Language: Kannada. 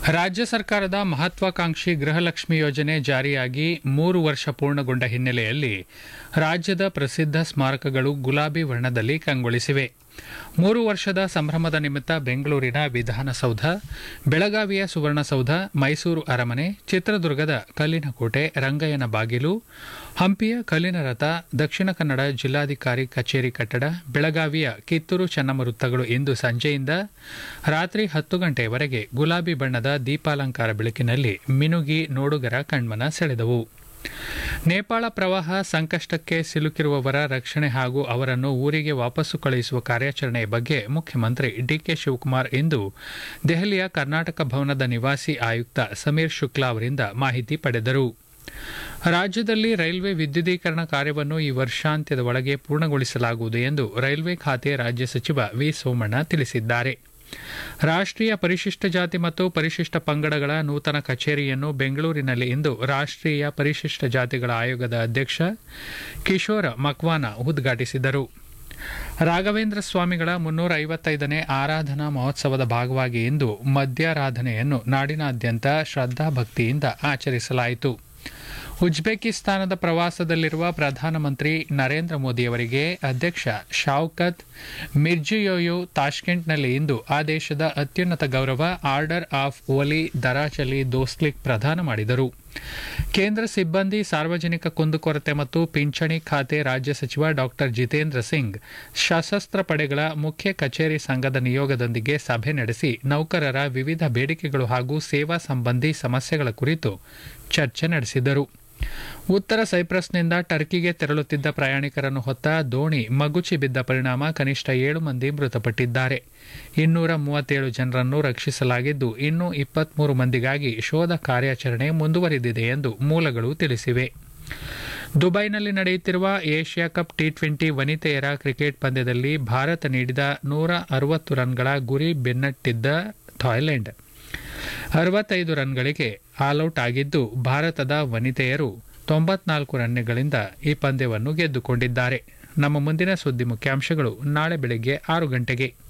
ರಾಜ್ಯ ಸರ್ಕಾರದ ಮಹತ್ವಾಕಾಂಕ್ಷಿ ಗೃಹಲಕ್ಷ್ಮಿ ಯೋಜನೆ ಜಾರಿಯಾಗಿ ಮೂರು ವರ್ಷ ಪೂರ್ಣಗೊಂಡ ಹಿನ್ನೆಲೆಯಲ್ಲಿ ರಾಜ್ಯದ ಪ್ರಸಿದ್ಧ ಸ್ಮಾರಕಗಳು ಗುಲಾಬಿ ವರ್ಣದಲ್ಲಿ ಕಂಗೊಳಿಸಿವೆ ಮೂರು ವರ್ಷದ ಸಂಭ್ರಮದ ನಿಮಿತ್ತ ಬೆಂಗಳೂರಿನ ವಿಧಾನಸೌಧ ಬೆಳಗಾವಿಯ ಸುವರ್ಣಸೌಧ ಮೈಸೂರು ಅರಮನೆ ಚಿತ್ರದುರ್ಗದ ಕಲ್ಲಿನ ಕೋಟೆ ರಂಗಯ್ಯನ ಬಾಗಿಲು ಹಂಪಿಯ ಕಲ್ಲಿನ ರಥ ದಕ್ಷಿಣ ಕನ್ನಡ ಜಿಲ್ಲಾಧಿಕಾರಿ ಕಚೇರಿ ಕಟ್ಟಡ ಬೆಳಗಾವಿಯ ಕಿತ್ತೂರು ಚೆನ್ನಮ್ಮ ವೃತ್ತಗಳು ಇಂದು ಸಂಜೆಯಿಂದ ರಾತ್ರಿ ಹತ್ತು ಗಂಟೆಯವರೆಗೆ ಗುಲಾಬಿ ಬಣ್ಣದ ದೀಪಾಲಂಕಾರ ಬೆಳಕಿನಲ್ಲಿ ಮಿನುಗಿ ನೋಡುಗರ ಕಣ್ಮನ ಸೆಳೆದವು ನೇಪಾಳ ಪ್ರವಾಹ ಸಂಕಷ್ಟಕ್ಕೆ ಸಿಲುಕಿರುವವರ ರಕ್ಷಣೆ ಹಾಗೂ ಅವರನ್ನು ಊರಿಗೆ ವಾಪಸ್ಸು ಕಳುಹಿಸುವ ಕಾರ್ಯಾಚರಣೆಯ ಬಗ್ಗೆ ಮುಖ್ಯಮಂತ್ರಿ ಡಿಕೆ ಶಿವಕುಮಾರ್ ಇಂದು ದೆಹಲಿಯ ಕರ್ನಾಟಕ ಭವನದ ನಿವಾಸಿ ಆಯುಕ್ತ ಸಮೀರ್ ಶುಕ್ಲಾ ಅವರಿಂದ ಮಾಹಿತಿ ಪಡೆದರು ರಾಜ್ಯದಲ್ಲಿ ರೈಲ್ವೆ ವಿದ್ಯುದೀಕರಣ ಕಾರ್ಯವನ್ನು ಈ ವರ್ಷಾಂತ್ಯದ ಒಳಗೆ ಪೂರ್ಣಗೊಳಿಸಲಾಗುವುದು ಎಂದು ರೈಲ್ವೆ ಖಾತೆ ರಾಜ್ಯ ಸಚಿವ ವಿ ಸೋಮಣ್ಣ ತಿಳಿಸಿದ್ದಾರೆ ರಾಷ್ಟ್ರೀಯ ಪರಿಶಿಷ್ಟ ಜಾತಿ ಮತ್ತು ಪರಿಶಿಷ್ಟ ಪಂಗಡಗಳ ನೂತನ ಕಚೇರಿಯನ್ನು ಬೆಂಗಳೂರಿನಲ್ಲಿ ಇಂದು ರಾಷ್ಟ್ರೀಯ ಪರಿಶಿಷ್ಟ ಜಾತಿಗಳ ಆಯೋಗದ ಅಧ್ಯಕ್ಷ ಕಿಶೋರ್ ಮಕ್ವಾನ ಉದ್ಘಾಟಿಸಿದರು ರಾಘವೇಂದ್ರ ಸ್ವಾಮಿಗಳ ಮುನ್ನೂರ ಐವತ್ತೈದನೇ ಆರಾಧನಾ ಮಹೋತ್ಸವದ ಭಾಗವಾಗಿ ಇಂದು ಮಧ್ಯಾರಾಧನೆಯನ್ನು ನಾಡಿನಾದ್ಯಂತ ಶ್ರದ್ಧಾಭಕ್ತಿಯಿಂದ ಆಚರಿಸಲಾಯಿತು ಉಜ್ಬೇಕಿಸ್ತಾನದ ಪ್ರವಾಸದಲ್ಲಿರುವ ಪ್ರಧಾನಮಂತ್ರಿ ನರೇಂದ್ರ ಮೋದಿಯವರಿಗೆ ಅಧ್ಯಕ್ಷ ಶಾವ್ಕತ್ ಮಿರ್ಜಿಯೋಯೋ ತಾಷ್ಕೆಂಟ್ನಲ್ಲಿ ಇಂದು ಆ ದೇಶದ ಅತ್ಯುನ್ನತ ಗೌರವ ಆರ್ಡರ್ ಆಫ್ ಓಲಿ ದರಾಚಲಿ ದೋಸ್ಲಿಕ್ ಪ್ರದಾನ ಮಾಡಿದರು ಕೇಂದ್ರ ಸಿಬ್ಬಂದಿ ಸಾರ್ವಜನಿಕ ಕುಂದುಕೊರತೆ ಮತ್ತು ಪಿಂಚಣಿ ಖಾತೆ ರಾಜ್ಯ ಸಚಿವ ಡಾಕ್ಟರ್ ಜಿತೇಂದ್ರ ಸಿಂಗ್ ಸಶಸ್ತ್ರ ಪಡೆಗಳ ಮುಖ್ಯ ಕಚೇರಿ ಸಂಘದ ನಿಯೋಗದೊಂದಿಗೆ ಸಭೆ ನಡೆಸಿ ನೌಕರರ ವಿವಿಧ ಬೇಡಿಕೆಗಳು ಹಾಗೂ ಸೇವಾ ಸಂಬಂಧಿ ಸಮಸ್ಯೆಗಳ ಕುರಿತು ಚರ್ಚೆ ನಡೆಸಿದರು ಉತ್ತರ ಸೈಪ್ರಸ್ನಿಂದ ಟರ್ಕಿಗೆ ತೆರಳುತ್ತಿದ್ದ ಪ್ರಯಾಣಿಕರನ್ನು ಹೊತ್ತ ದೋಣಿ ಮಗುಚಿ ಬಿದ್ದ ಪರಿಣಾಮ ಕನಿಷ್ಠ ಏಳು ಮಂದಿ ಮೃತಪಟ್ಟಿದ್ದಾರೆ ಇನ್ನೂರ ಮೂವತ್ತೇಳು ಜನರನ್ನು ರಕ್ಷಿಸಲಾಗಿದ್ದು ಇನ್ನೂ ಇಪ್ಪತ್ಮೂರು ಮಂದಿಗಾಗಿ ಶೋಧ ಕಾರ್ಯಾಚರಣೆ ಮುಂದುವರಿದಿದೆ ಎಂದು ಮೂಲಗಳು ತಿಳಿಸಿವೆ ದುಬೈನಲ್ಲಿ ನಡೆಯುತ್ತಿರುವ ಏಷ್ಯಾ ಕಪ್ ಟಿ ಟ್ವೆಂಟಿ ವನಿತೆಯರ ಕ್ರಿಕೆಟ್ ಪಂದ್ಯದಲ್ಲಿ ಭಾರತ ನೀಡಿದ ನೂರ ಅರವತ್ತು ರನ್ಗಳ ಗುರಿ ಬೆನ್ನಟ್ಟಿದ್ದ ಥಾಯ್ಲೆಂಡ್ ಅರವತ್ತೈದು ರನ್ಗಳಿಗೆ ಆಲ್ಔಟ್ ಆಗಿದ್ದು ಭಾರತದ ವನಿತೆಯರು ತೊಂಬತ್ನಾಲ್ಕು ರನ್ಗಳಿಂದ ಈ ಪಂದ್ಯವನ್ನು ಗೆದ್ದುಕೊಂಡಿದ್ದಾರೆ ನಮ್ಮ ಮುಂದಿನ ಸುದ್ದಿ ಮುಖ್ಯಾಂಶಗಳು ನಾಳೆ ಬೆಳಗ್ಗೆ ಆರು ಗಂಟೆಗೆ